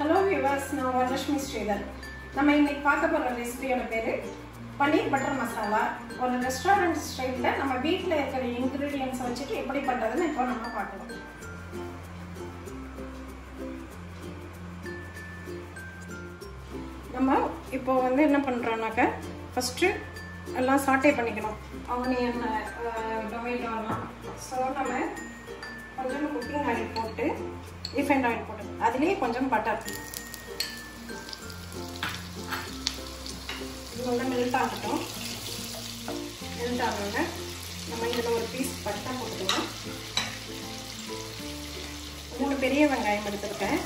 hello விவாஸ் நான் வரலட்சுமி ஸ்ரீதர் நம்ம இன்னைக்கு பார்க்க போகிற ரெசிபியோட பேர் பன்னீர் பட்டர் மசாலா ஒரு ரெஸ்டாரண்ட் ஸ்டைலில் நம்ம வீட்டில் இருக்கிற இன்க்ரீடியன்ஸை வச்சுட்டு எப்படி பண்ணுறதுன்னு இப்போ நம்ம பார்க்கலாம் நம்ம இப்போ வந்து என்ன பண்ணுறோம்னாக்க ஃபஸ்ட்டு எல்லாம் சாட்டே பண்ணிக்கணும் ஆனியன் டொமேட்டோலாம் ஸோ நம்ம கொஞ்சம் குக்கிங் ஆயில் போட்டு ரீஃபைண்ட் ஆயில் போட்டு அதுலேயே கொஞ்சம் பட்டர் இது வந்து மெல்ட் ஆகட்டும் மெல்ட் ஆகுங்க நம்ம இதில் ஒரு பீஸ் பட்டை போட்டுக்கலாம் மூணு பெரிய வெங்காயம் எடுத்துருக்கேன்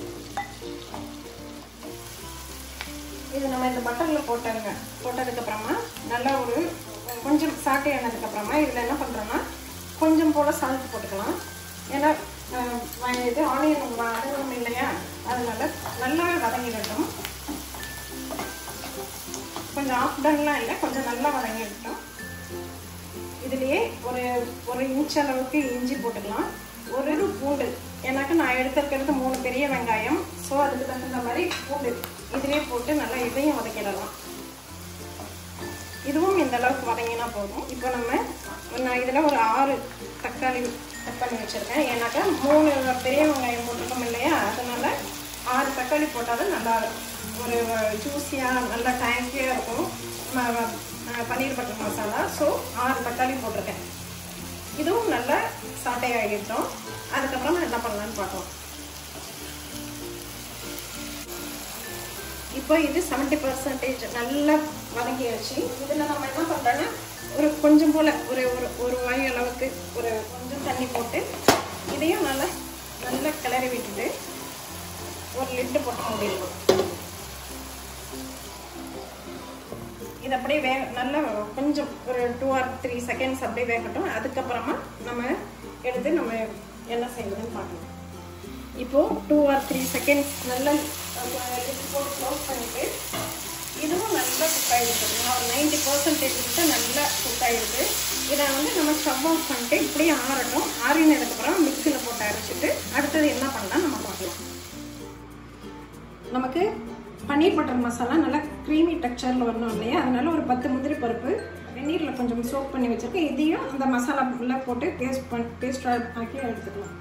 இது நம்ம இந்த பட்டரில் போட்டோங்க போட்டதுக்கப்புறமா நல்லா ஒரு கொஞ்சம் சாட்டை ஆனதுக்கப்புறமா இதில் என்ன பண்ணுறோன்னா கொஞ்சம் போல் சால்ட் போட்டுக்கலாம் ஏன்னா இது ஆனியன் வதங்கணும் இல்லையா அதனால நல்லாவே வதங்கிடட்டும் கொஞ்சம் ஆஃப் டன்லாம் இல்லை கொஞ்சம் நல்லா வதங்கிடட்டும் இதுலேயே ஒரு ஒரு இன்ச் அளவுக்கு இஞ்சி போட்டுக்கலாம் ஒரு பூண்டு எனக்கு நான் எடுத்துருக்கிறது மூணு பெரிய வெங்காயம் ஸோ அதுக்கு தகுந்த மாதிரி பூண்டு இதிலே போட்டு நல்லா இதையும் வதக்கிடலாம் இதுவும் இந்த அளவுக்கு வதங்கினா போதும் இப்போ நம்ம நான் இதில் ஒரு ஆறு தக்காளி கட் பண்ணி வச்சுருக்கேன் ஏன்னாக்கா மூணு பெரிய வெங்காயம் போட்டிருக்கோம் இல்லையா அதனால் ஆறு தக்காளி போட்டாலும் நல்லா ஒரு ஜூஸியாக நல்லா டேங்கியாக இருக்கும் பன்னீர் பட்டர் மசாலா ஸோ ஆறு தக்காளி போட்டிருக்கேன் இதுவும் நல்லா சாட்டை ஆகிட்டோம் அதுக்கப்புறம் என்ன பண்ணலான்னு பார்க்கலாம் இப்போ இது செவன்ட்டி பர்சன்டேஜ் நல்லா வதங்கியாச்சு இதில் நம்ம என்ன பண்ணுறோன்னா ஒரு கொஞ்சம் போல் ஒரு ஒரு ஒரு வாய் அளவுக்கு ஒரு கொஞ்சம் தண்ணி போட்டு இதையும் நல்லா நல்லா கிளறி விட்டுட்டு ஒரு லிட்டு போட்டு மூடிடலாம் இது அப்படியே வே நல்லா கொஞ்சம் ஒரு டூ ஆர் த்ரீ செகண்ட்ஸ் அப்படியே வேகட்டும் அதுக்கப்புறமா நம்ம எடுத்து நம்ம என்ன செய்யறதுன்னு பார்க்கலாம் இப்போது டூ ஆர் த்ரீ செகண்ட்ஸ் நல்லா போட்டு க்ளோஸ் பண்ணிவிட்டு இதுவும் நல்லா குக் ஆகிருக்கு ஒரு நைன்டி பர்சன்டேஜ் கிட்ட நல்லா குக் ஆகிருக்கு இதை வந்து நம்ம ஸ்டவ் ஆஃப் பண்ணிட்டு இப்படியே ஆறட்டும் ஆறினதுக்கப்புறம் மிக்சியில் போட்டு அரைச்சிட்டு அடுத்தது என்ன பண்ணலாம் நம்ம பார்க்கலாம் நமக்கு பன்னீர் பட்டர் மசாலா நல்லா க்ரீமி டெக்ஸ்சரில் வரணும் இல்லையா அதனால ஒரு பத்து முந்திரி பருப்பு வெந்நீரில் கொஞ்சம் சோப் பண்ணி வச்சுருக்கேன் இதையும் அந்த மசாலா உள்ள போட்டு பேஸ்ட் பண் பேஸ்டாக ஆக்கி எடுத்துக்கலாம்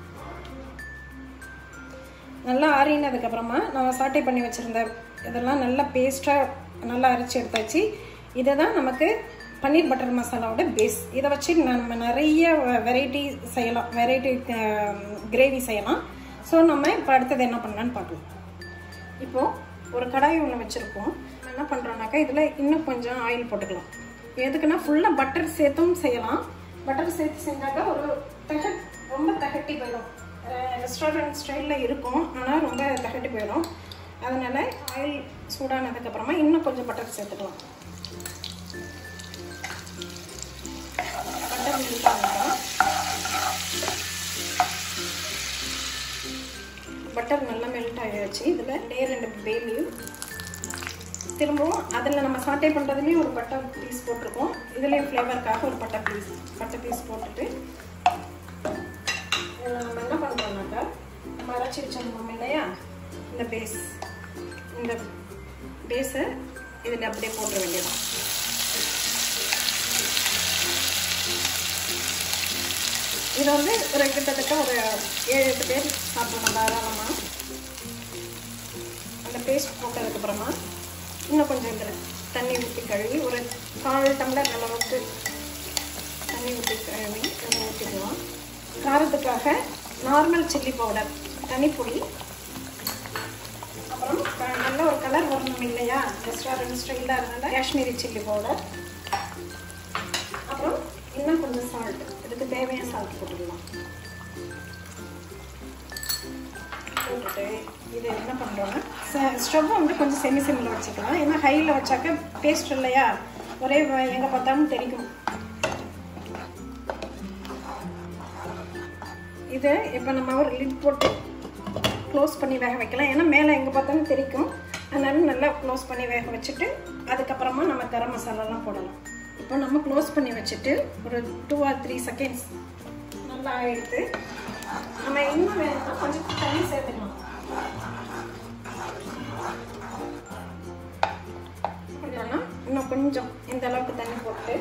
நல்லா ஆறினதுக்கப்புறமா நம்ம சாட்டை பண்ணி வச்சுருந்த இதெல்லாம் நல்லா பேஸ்ட்டாக நல்லா அரைச்சி எடுத்தாச்சு இதை தான் நமக்கு பன்னீர் பட்டர் மசாலாவோட பேஸ் இதை வச்சு நம்ம நிறைய வெரைட்டி செய்யலாம் வெரைட்டி கிரேவி செய்யலாம் ஸோ நம்ம இப்போ அடுத்தது என்ன பண்ணலான்னு பார்க்கலாம் இப்போது ஒரு கடாய் ஒன்று வச்சுருக்கோம் என்ன பண்ணுறோம்னாக்கா இதில் இன்னும் கொஞ்சம் ஆயில் போட்டுக்கலாம் எதுக்குன்னா ஃபுல்லாக பட்டர் சேர்த்தும் செய்யலாம் பட்டர் சேர்த்து செஞ்சாக்கா ஒரு தகட் ரொம்ப தகட்டி போயிடும் ரெஸ்டாரண்ட் ஸ்டைலில் இருக்கும் ஆனால் ரொம்ப தகட்டி போயிடும் அதனால் ஆயில் சூடானதுக்கப்புறமா இன்னும் கொஞ்சம் பட்டர் சேர்த்துக்கலாம் பட்டர் மெல்ட் ஆகிடும் பட்டர் நல்லா மெல்ட் ஆகிடுச்சு இதில் ரெண்டே ரெண்டு பேலையும் திரும்பவும் அதில் நம்ம சாட்டை பண்ணுறதுலேயும் ஒரு பட்டை பீஸ் போட்டிருக்கோம் இதுலேயும் ஃப்ளேவருக்காக ஒரு பட்டை பீஸ் பட்டை பீஸ் போட்டுட்டு நம்ம என்ன பண்ணுறோம்னாக்கா நம்ம அரைச்சி வச்சிருந்தோம் இல்லையா இந்த பேஸ் இந்த பேஸை இதில் அப்படியே போட்டுற வேண்டியதான் இது வந்து ஒரு கிட்டத்தட்ட ஒரு ஏழு எட்டு பேர் சாப்பிடணும் தாராளமாக அந்த பேஸ்ட் போட்டதுக்கப்புறமா இன்னும் கொஞ்சம் இதில் தண்ணி ஊற்றி கழுவி ஒரு கால் டம்ளர் அளவுக்கு தண்ணி ஊற்றி கழுவி தண்ணி ஊற்றிக்கலாம் காரத்துக்காக நார்மல் சில்லி பவுடர் தனிப்பொடி அப்புறம் நல்ல ஒரு கலர் வரணும் இல்லையா ரெஸ்டாரண்ட் ஸ்டைலாக இருந்தால் காஷ்மீரி சில்லி பவுடர் அப்புறம் இன்னும் கொஞ்சம் சால்ட் இதுக்கு தேவையான சால்ட் போட்டுக்கலாம் போட்டுட்டு இது என்ன பண்ணுறோன்னா ஸ்டவ் வந்து கொஞ்சம் செமி செம்மில் வச்சுக்கலாம் ஏன்னா ஹையில் வச்சாக்க பேஸ்ட் இல்லையா ஒரே எங்கே பார்த்தாலும் தெரிக்கும் இது இப்போ நம்ம ஒரு லிட் போட்டு க்ளோஸ் பண்ணி வேக வைக்கலாம் ஏன்னா மேலே எங்கே பார்த்தாலும் தெரிக்கும் அதனால நல்லா க்ளோஸ் பண்ணி வேக வச்சுட்டு அதுக்கப்புறமா நம்ம கரம் மசாலாலாம் போடலாம் இப்போ நம்ம க்ளோஸ் பண்ணி வச்சுட்டு ஒரு டூ ஆர் த்ரீ செகண்ட்ஸ் நல்லா எடுத்து நம்ம இன்னும் வேணும்னா கொஞ்சம் தண்ணி சேர்த்துக்கலாம் இன்னும் கொஞ்சம் இந்த அளவுக்கு தண்ணி போட்டு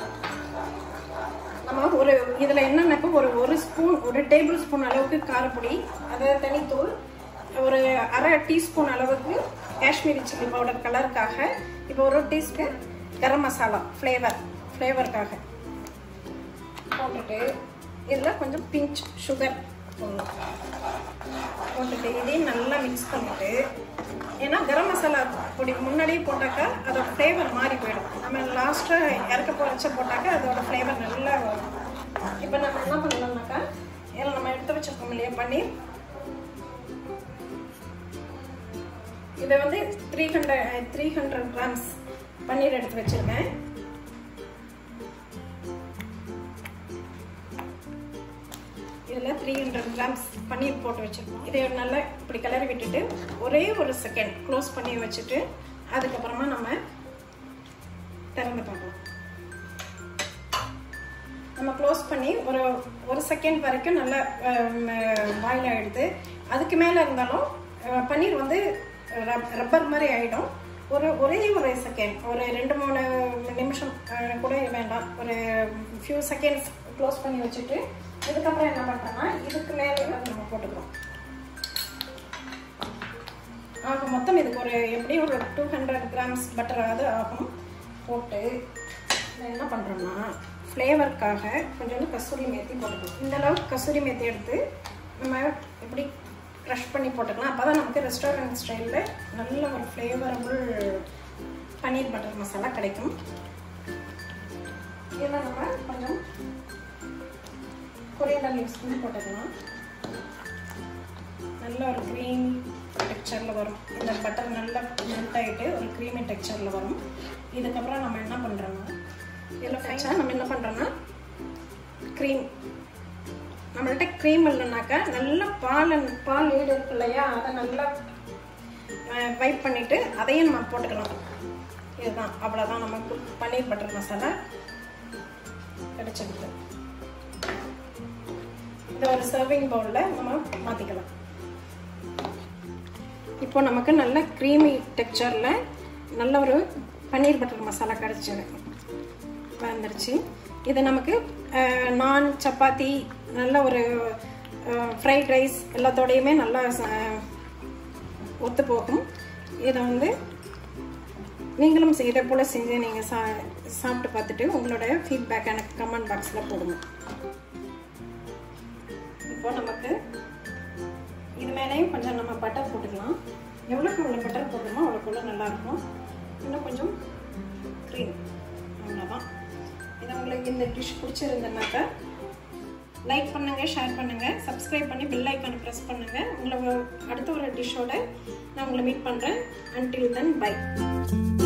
நம்ம ஒரு இதில் என்னென்னாக்கா ஒரு ஒரு ஸ்பூன் ஒரு டேபிள் ஸ்பூன் அளவுக்கு காரப்பொடி அதாவது தனித்தூள் ஒரு அரை டீஸ்பூன் அளவுக்கு காஷ்மீரி சில்லி பவுடர் கலருக்காக இப்போ ஒரு டீஸ்பூன் கரம் மசாலா ஃப்ளேவர் ஃப்ளேவருக்காக போட்டுட்டு இதில் கொஞ்சம் பிஞ்ச் சுகர் போடணும் போட்டுட்டு இதையும் நல்லா மிக்ஸ் பண்ணிட்டு ஏன்னா கரம் மசாலா பொடி முன்னாடியே போட்டாக்கா அதோட ஃப்ளேவர் மாறி போயிடும் நம்ம லாஸ்ட்டாக இறக்க போறச்ச போட்டாக்கா அதோட ஃப்ளேவர் நல்லா வரும் இப்போ நம்ம என்ன பண்ணலாம்னாக்கா இதில் நம்ம எடுத்து வச்சிருக்கோம் இல்லையா பன்னீர் இதை வந்து three hundred three hundred grams paneer எடுத்து வச்சிருக்கேன் இதில் த்ரீ ஹண்ட்ரட் கிராம்ஸ் பன்னீர் போட்டு வச்சுருக்கோம் இதை நல்லா இப்படி கிளறி விட்டுட்டு ஒரே ஒரு செகண்ட் க்ளோஸ் பண்ணி வச்சுட்டு அதுக்கப்புறமா நம்ம திறந்து பார்க்கலாம் நம்ம க்ளோஸ் பண்ணி ஒரு ஒரு செகண்ட் வரைக்கும் நல்லா பாயில் ஆகிடுது அதுக்கு மேலே இருந்தாலும் பன்னீர் வந்து ரப்பர் மாதிரி ஆகிடும் ஒரு ஒரே ஒரு செகண்ட் ஒரு ரெண்டு மூணு நிமிஷம் கூட வேண்டாம் ஒரு ஃபியூ செகண்ட்ஸ் க்ளோஸ் பண்ணி வச்சுட்டு இதுக்கப்புறம் என்ன பண்ணுறோம்னா இதுக்கு மேலே நம்ம போட்டுக்கிறோம் ஆக மொத்தம் இதுக்கு ஒரு எப்படியும் ஒரு டூ ஹண்ட்ரட் கிராம்ஸ் பட்டராவது ஆகும் போட்டு என்ன பண்ணுறோம்னா ஃப்ளேவருக்காக கொஞ்சோண்டு கஸ்தூரி மேத்தி போட்டுக்கலாம் இந்த அளவுக்கு கஸ்தூரி மேத்தி எடுத்து நம்ம எப்படி க்ரஷ் பண்ணி போட்டுக்கலாம் அப்போ தான் நமக்கு ரெஸ்டாரண்ட் ஸ்டைலில் நல்ல ஒரு ஃப்ளேவரபுள் பன்னீர் பட்டர் மசாலா கிடைக்கும் இதில் நம்ம கொஞ்சம் கொரியண்டர் லீவ்ஸ் வந்து போட்டுக்கலாம் நல்ல ஒரு க்ரீம் டெக்ஸ்சரில் வரும் இந்த பட்டர் நல்லா மெல்ட் ஆகிட்டு ஒரு க்ரீமி டெக்ஸ்சரில் வரும் இதுக்கப்புறம் நம்ம என்ன பண்ணுறோம்னா இதில் ஃபைனாக நம்ம என்ன பண்ணுறோன்னா க்ரீம் நம்மள்ட்ட க்ரீம் இல்லைனாக்கா நல்லா பால் பால் ஈடு இருக்கு இல்லையா அதை நல்லா வைப் பண்ணிவிட்டு அதையும் நம்ம போட்டுக்கலாம் இதுதான் அவ்வளோதான் நமக்கு பன்னீர் பட்டர் மசாலா கிடைச்சிருக்கு இதை ஒரு சர்விங் பவுலில் நம்ம மாற்றிக்கலாம் இப்போ நமக்கு நல்ல க்ரீமி டெக்ஸ்சரில் நல்ல ஒரு பன்னீர் பட்டர் மசாலா கிடச்சிது வந்துருச்சு இது நமக்கு நான் சப்பாத்தி நல்ல ஒரு ஃப்ரைட் ரைஸ் எல்லாத்தோடையுமே நல்லா ஒத்து போகும் இதை வந்து நீங்களும் இதை போல் செஞ்சு நீங்கள் சா சாப்பிட்டு பார்த்துட்டு உங்களோட ஃபீட்பேக் எனக்கு கமெண்ட் பாக்ஸில் போடுங்க இப்போ நமக்கு இது மேலேயும் கொஞ்சம் நம்ம பட்டர் போட்டுக்கலாம் எவ்வளோக்கு எவ்வளோ பட்டர் போடுறோமோ அவ்வளோக்குள்ள நல்லாயிருக்கும் இன்னும் கொஞ்சம் க்ரீம் அவ்வளோதான் இது உங்களுக்கு இந்த டிஷ் பிடிச்சிருந்தனாக்கா லைக் பண்ணுங்கள் ஷேர் பண்ணுங்கள் சப்ஸ்கிரைப் பண்ணி பெல் ஐக்கானை ப்ரெஸ் பண்ணுங்கள் உங்களை அடுத்த ஒரு டிஷ்ஷோட நான் உங்களை மீட் பண்ணுறேன் அன்டில் தென் பை